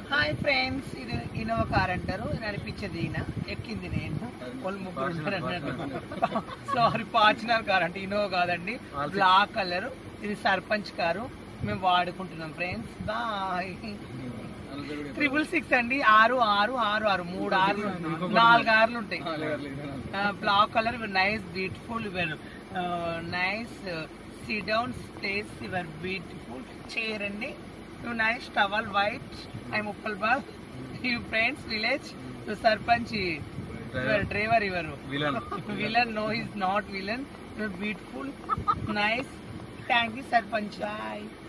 hi friends ఇది Innova car అంటారు ఇది నడిపించేది ఈయన ఎక్కింది నేను వాళ్ళు ముగ్గురు ఉన్నారు అన్నట్టు సారీ ఫార్చునర్ కార్ అంటే ఇన్నోవా కాదండి బ్లాక్ కలర్ ఇది సర్పంచ్ కారు మేము వాడుకుంటున్నాం ఫ్రెండ్స్ బాయ్ ట్రిపుల్ సిక్స్ అండి ఆరు ఆరు ఆరు ఆరు మూడు ఆర్లు నాలుగు ఆర్లు ఉంటాయి black colour nice beautiful your nice see down stays your beautiful chair అండి you nice towel white I ముప్పల్ ball you friends village sarpanch your driver your villain no is not villain your beautiful nice thank you sarpanch bye